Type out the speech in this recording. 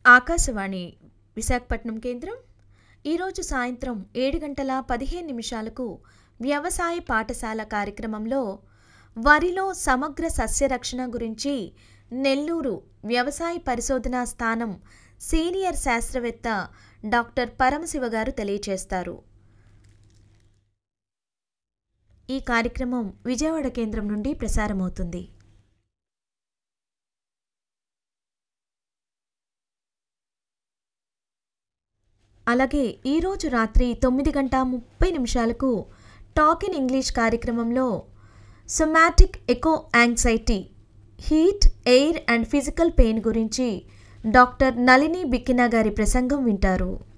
ఆకాశవాణి విశాఖపట్నం కేంద్రం ఈరోజు సాయంత్రం ఏడు గంటల పదిహేను నిమిషాలకు వ్యవసాయ పాఠశాల కార్యక్రమంలో వరిలో సమగ్ర సస్యరక్షణ గురించి నెల్లూరు వ్యవసాయ పరిశోధనా స్థానం సీనియర్ శాస్త్రవేత్త డాక్టర్ పరమశివ గారు తెలియచేస్తారు ఈ కార్యక్రమం విజయవాడ కేంద్రం నుండి ప్రసారమవుతుంది అలాగే ఈరోజు రాత్రి తొమ్మిది గంట ముప్పై నిమిషాలకు టాక్ ఇన్ ఇంగ్లీష్ కార్యక్రమంలో somatic eco anxiety heat air and physical pain గురించి డాక్టర్ నళిని బిక్కినా గారి ప్రసంగం వింటారు